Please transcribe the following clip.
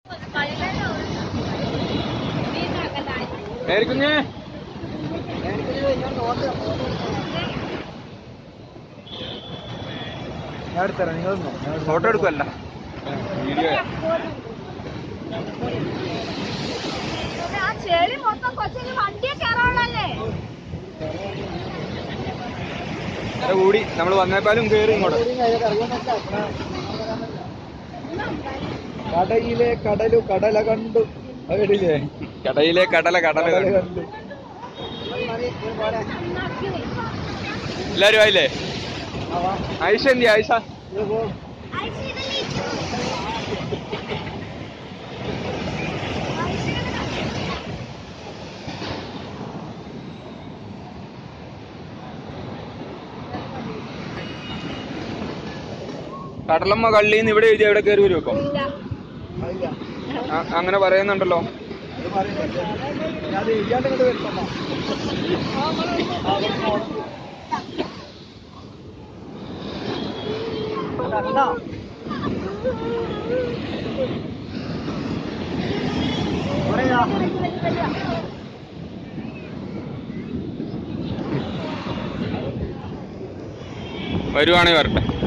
മേരിക്കുഞ്ഞേ ഞാൻ എടുത്തരാം നിങ്ങൾ photo എടുക്കുമല്ല video ആ ചെളി മൊത്തം കൊച്ചിന് വണ്ടിയെ കയറാനുള്ളല്ലേ നേരെ കൂടി നമ്മൾ വന്നേക്കാളും കയറി ഇങ്ങോട്ട് കടയിലെ കടലു കടല കണ്ടു അത് കേട്ടില്ലേ കടയിലെ കടല കടല കടല കണ്ടു. കണ്ടു എല്ലാരും ആയില്ലേ ആയിഷ എന്തി ആയിഷ കടലമ്മ കള്ളിന്ന് ഇവിടെ എഴുതി എവിടെ കയറി വരും ഇപ്പൊ അതില്ല ആ- അങ്ങനെ പറയുന്നുണ്ടല്ലോ അത് പറയുന്നില്ല ഞാൻ ഇല്ലാണ്ട് ഇങ്ങോട്ട് വരുത്തമ്മ കണ്ടാ പറയാ വരുവാണെങ്കിൽ വരട്ടെ